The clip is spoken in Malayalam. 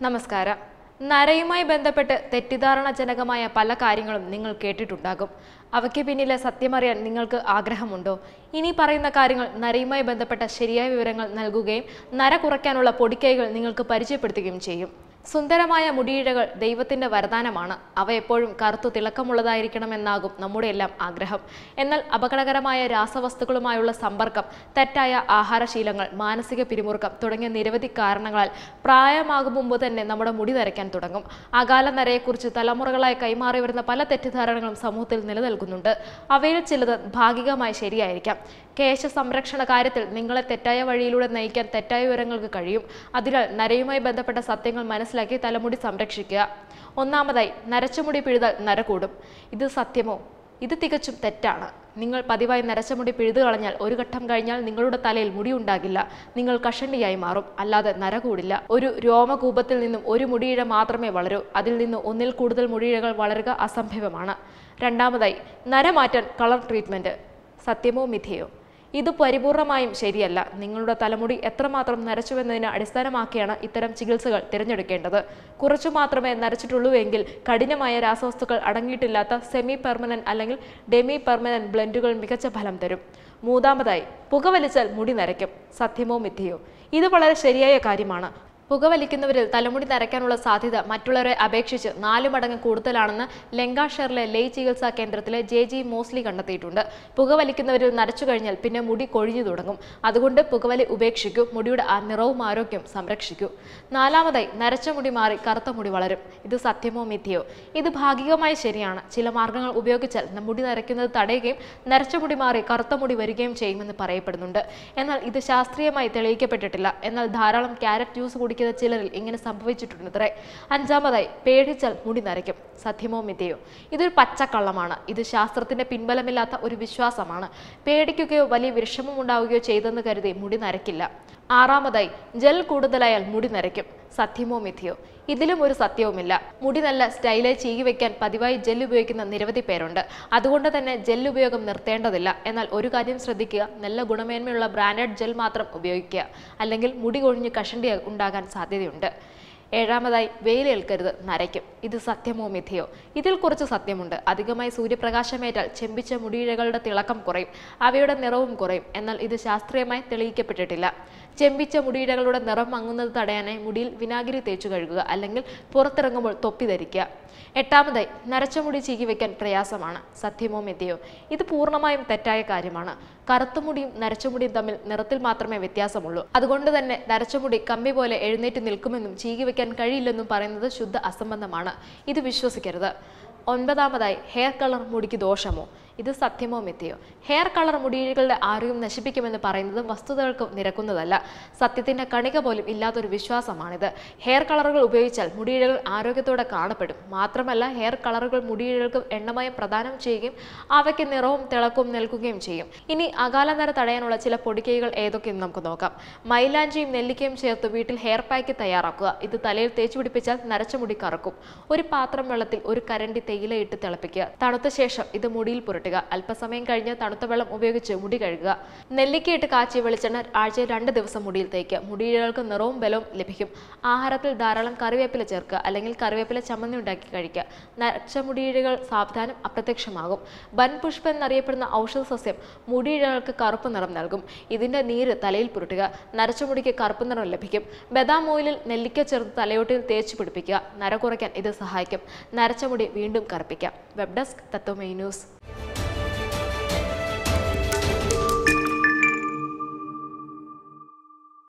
നമസ്കാരം നരയുമായി ബന്ധപ്പെട്ട് തെറ്റിദ്ധാരണജനകമായ പല കാര്യങ്ങളും നിങ്ങൾ കേട്ടിട്ടുണ്ടാകും അവയ്ക്ക് പിന്നിലെ സത്യമറിയാൻ നിങ്ങൾക്ക് ആഗ്രഹമുണ്ടോ ഇനി പറയുന്ന കാര്യങ്ങൾ നരയുമായി ബന്ധപ്പെട്ട ശരിയായ വിവരങ്ങൾ നൽകുകയും നര കുറയ്ക്കാനുള്ള പൊടിക്കൈകൾ നിങ്ങൾക്ക് പരിചയപ്പെടുത്തുകയും ചെയ്യും സുന്ദരമായ മുടിയിഴകൾ ദൈവത്തിന്റെ വരദാനമാണ് അവ എപ്പോഴും കറുത്തു തിളക്കമുള്ളതായിരിക്കണമെന്നാകും നമ്മുടെ എല്ലാം ആഗ്രഹം എന്നാൽ അപകടകരമായ രാസവസ്തുക്കളുമായുള്ള സമ്പർക്കം തെറ്റായ ആഹാരശീലങ്ങൾ മാനസിക പിരിമുറുക്കം തുടങ്ങിയ നിരവധി കാരണങ്ങളാൽ പ്രായമാകും മുമ്പ് തന്നെ നമ്മുടെ മുടി നരയ്ക്കാൻ തുടങ്ങും അകാല നരയെക്കുറിച്ച് തലമുറകളായി കൈമാറി വരുന്ന പല തെറ്റിദ്ധാരണകളും സമൂഹത്തിൽ നിലനിൽക്കുന്നുണ്ട് അവയിൽ ചിലത് ഭാഗികമായി ശരിയായിരിക്കാം കേശ സംരക്ഷണ കാര്യത്തിൽ നിങ്ങളെ തെറ്റായ വഴിയിലൂടെ നയിക്കാൻ തെറ്റായ വിവരങ്ങൾക്ക് കഴിയും അതിനാൽ നരയുമായി ബന്ധപ്പെട്ട സത്യങ്ങൾ മനസ്സിലാക്കി തലമുടി സംരക്ഷിക്കുക ഒന്നാമതായി നരച്ചുമുടി പിഴുതാൽ നര കൂടും ഇത് സത്യമോ ഇത് തികച്ചും തെറ്റാണ് നിങ്ങൾ പതിവായി നരച്ച മുടി പിഴുതു കളഞ്ഞാൽ ഒരു ഘട്ടം കഴിഞ്ഞാൽ നിങ്ങളുടെ തലയിൽ മുടി ഉണ്ടാകില്ല നിങ്ങൾ കഷണ്ടിയായി മാറും അല്ലാതെ നര കൂടില്ല ഒരു രോമകൂപത്തിൽ നിന്നും ഒരു മുടിയിഴ മാത്രമേ വളരൂ അതിൽ നിന്ന് ഒന്നിൽ കൂടുതൽ മുടിയിഴകൾ വളരുക അസംഭവമാണ് രണ്ടാമതായി നര മാറ്റാൻ കളർ ട്രീറ്റ്മെന്റ് സത്യമോ മിഥ്യയോ ഇത് പരിപൂർണമായും ശരിയല്ല നിങ്ങളുടെ തലമുടി എത്രമാത്രം നരച്ചുവെന്നതിനെ അടിസ്ഥാനമാക്കിയാണ് ഇത്തരം ചികിത്സകൾ തിരഞ്ഞെടുക്കേണ്ടത് കുറച്ചു മാത്രമേ നരച്ചിട്ടുള്ളൂ എങ്കിൽ കഠിനമായ രാസവസ്തുക്കൾ അടങ്ങിയിട്ടില്ലാത്ത സെമി പെർമനന്റ് അല്ലെങ്കിൽ ഡെമി പെർമനന്റ് ബ്ലെൻഡുകൾ മികച്ച ഫലം തരും മൂന്നാമതായി പുകവലിച്ചാൽ മുടി നരയ്ക്കും സത്യമോ മിഥ്യയോ ഇത് വളരെ ശരിയായ കാര്യമാണ് പുകവലിക്കുന്നവരിൽ തലമുടി നരയ്ക്കാനുള്ള സാധ്യത മറ്റുള്ളവരെ അപേക്ഷിച്ച് നാല് മടങ്ങ് കൂടുതലാണെന്ന് ലങ്കാഷെയറിലെ ലെയ് ചികിത്സാ കേന്ദ്രത്തിലെ ജെ ജി മോസ്ലി കണ്ടെത്തിയിട്ടുണ്ട് പുകവലിക്കുന്നവരിൽ നരച്ചു കഴിഞ്ഞാൽ പിന്നെ മുടി കൊഴിഞ്ഞു തുടങ്ങും അതുകൊണ്ട് പുകവലി ഉപേക്ഷിക്കൂ മുടിയുടെ ആ നിറവും ആരോഗ്യം സംരക്ഷിക്കൂ നാലാമതായി നരച്ച മുടി മാറി കറുത്ത മുടി വളരും ഇത് സത്യമോ മിഥ്യയോ ഇത് ഭാഗികമായി ശരിയാണ് ചില മാർഗങ്ങൾ ഉപയോഗിച്ചാൽ ന- മുടി നരയ്ക്കുന്നത് തടയുകയും നരച്ച മുടി മാറി കറുത്ത മുടി വരികയും ചെയ്യുമെന്ന് പറയപ്പെടുന്നുണ്ട് എന്നാൽ ഇത് ശാസ്ത്രീയമായി തെളിയിക്കപ്പെട്ടിട്ടില്ല എന്നാൽ ധാരാളം ക്യാരറ്റ് ജ്യൂസ് കുടിക്കുന്ന ചിലരിൽ ഇങ്ങനെ സംഭവിച്ചിട്ടുണ്ടത്രേ അഞ്ചാമതായി പേടിച്ചാൽ മുടി നരയ്ക്കും സത്യമോ മിഥ്യയോ ഇതൊരു പച്ചക്കള്ളമാണ് ഇത് ശാസ്ത്രത്തിന്റെ പിൻബലമില്ലാത്ത ഒരു വിശ്വാസമാണ് പേടിക്കുകയോ വലിയ വിഷമമുണ്ടാവുകയോ ചെയ്തെന്ന് കരുതി മുടി നരയ്ക്കില്ല ആറാമതായി ജെൽ കൂടുതലായാൽ മുടി നരയ്ക്കും സത്യമോ മിഥ്യയോ ഇതിലും ഒരു സത്യവുമില്ല മുടി നല്ല സ്റ്റൈലായി ചീകി വെക്കാൻ പതിവായി ജെൽ ഉപയോഗിക്കുന്ന നിരവധി പേരുണ്ട് അതുകൊണ്ട് തന്നെ ജെൽ ഉപയോഗം നിർത്തേണ്ടതില്ല എന്നാൽ ഒരു കാര്യം ശ്രദ്ധിക്കുക നല്ല ഗുണമേന്മയുള്ള ബ്രാൻഡഡ് ജെൽ മാത്രം ഉപയോഗിക്കുക അല്ലെങ്കിൽ മുടി കൊഴിഞ്ഞ് കഷണ്ടി ഉണ്ടാകാൻ സാധ്യതയുണ്ട് ഏഴാമതായി വെയിലേൽക്കരുത് നരയ്ക്കും ഇത് സത്യമോ മിഥ്യയോ ഇതിൽ കുറച്ച് സത്യമുണ്ട് അധികമായി സൂര്യപ്രകാശമേറ്റാൽ ചെമ്പിച്ച മുടിയിഴകളുടെ തിളക്കം കുറയും അവയുടെ നിറവും കുറയും എന്നാൽ ഇത് ശാസ്ത്രീയമായി തെളിയിക്കപ്പെട്ടിട്ടില്ല ചെമ്പിച്ച മുടിയിഴകളുടെ നിറം മങ്ങുന്നത് തടയാനായി മുടിയിൽ വിനാഗിരി തേച്ചു കഴുകുക അല്ലെങ്കിൽ പുറത്തിറങ്ങുമ്പോൾ തൊപ്പി ധരിക്കുക എട്ടാമതായി നരച്ച മുടി ചീകി വെക്കാൻ പ്രയാസമാണ് സത്യമോ മിഥ്യയോ ഇത് പൂർണ്ണമായും തെറ്റായ കാര്യമാണ് കറുത്ത മുടിയും നരച്ച മുടിയും തമ്മിൽ നിറത്തിൽ മാത്രമേ വ്യത്യാസമുള്ളൂ അതുകൊണ്ട് തന്നെ നരച്ച മുടി കമ്പി പോലെ എഴുന്നേറ്റ് നിൽക്കുമെന്നും ചീകി വെക്കാൻ കഴിയില്ലെന്നും പറയുന്നത് ശുദ്ധ അസംബന്ധമാണ് ഇത് വിശ്വസിക്കരുത് ഒൻപതാമതായി ഹെയർ കളർ മുടിക്ക് ദോഷമോ ഇത് സത്യമോ മിഥ്യയോ ഹെയർ കളർ മുടിയിഴകളുടെ ആരോഗ്യം നശിപ്പിക്കുമെന്ന് പറയുന്നത് വസ്തുതകൾക്ക് നിരക്കുന്നതല്ല സത്യത്തിന്റെ കണിക പോലും ഇല്ലാത്തൊരു വിശ്വാസമാണിത് ഹെയർ കളറുകൾ ഉപയോഗിച്ചാൽ മുടിയിഴകൾ ആരോഗ്യത്തോടെ കാണപ്പെടും മാത്രമല്ല ഹെയർ കളറുകൾ മുടിയിഴകൾക്ക് എണ്ണമയം പ്രദാനം ചെയ്യുകയും അവയ്ക്ക് നിറവും തിളക്കവും നൽകുകയും ചെയ്യും ഇനി അകാല നിര തടയാനുള്ള ചില പൊടിക്കൈകൾ ഏതൊക്കെയെന്ന് നമുക്ക് നോക്കാം മൈലാഞ്ചിയും നെല്ലിക്കയും ചേർത്ത് വീട്ടിൽ ഹെയർ പാക്ക് തയ്യാറാക്കുക ഇത് തലയിൽ തേച്ചു പിടിപ്പിച്ചാൽ നരച്ച മുടി കറക്കും ഒരു പാത്രം വെള്ളത്തിൽ ഒരു കരണ്ടി തേയില ഇട്ട് തിളപ്പിക്കുക തണുത്ത ശേഷം ഇത് മുടിയിൽ പുരട്ടുക അല്പസമയം കഴിഞ്ഞ് തണുത്ത വെള്ളം ഉപയോഗിച്ച് മുടി കഴുകുക നെല്ലിക്കയിട്ട് കാച്ചിയ വെളിച്ചെണ്ണ ആഴ്ചയിൽ രണ്ട് ദിവസം മുടിയിൽ തേക്കുക മുടിയിഴകൾക്ക് നിറവും ബലവും ലഭിക്കും ആഹാരത്തിൽ ധാരാളം കറിവേപ്പില ചേർക്കുക അല്ലെങ്കിൽ കറിവേപ്പില ചമ്മന്തി ഉണ്ടാക്കി കഴിക്കുക നരച്ച മുടിയിഴകൾ സാവധാനം അപ്രത്യക്ഷമാകും ബൻപുഷ്പം എന്നറിയപ്പെടുന്ന ഔഷധ സസ്യം മുടിയിഴകൾക്ക് കറുപ്പ് നിറം നൽകും ഇതിന്റെ നീര് തലയിൽ പുരട്ടുക നരച്ച മുടിക്ക് കറുപ്പ് നിറം ലഭിക്കും ബദാം ഓയിലിൽ നെല്ലിക്ക ചേർത്ത് തലയോട്ടിൽ തേച്ച് പിടിപ്പിക്കുക നര കുറയ്ക്കാൻ ഇത് സഹായിക്കും നരച്ച മുടി വീണ്ടും കറുപ്പിക്കാം വെബ് ഡെസ്ക് തത്വമൈ ന്യൂസ്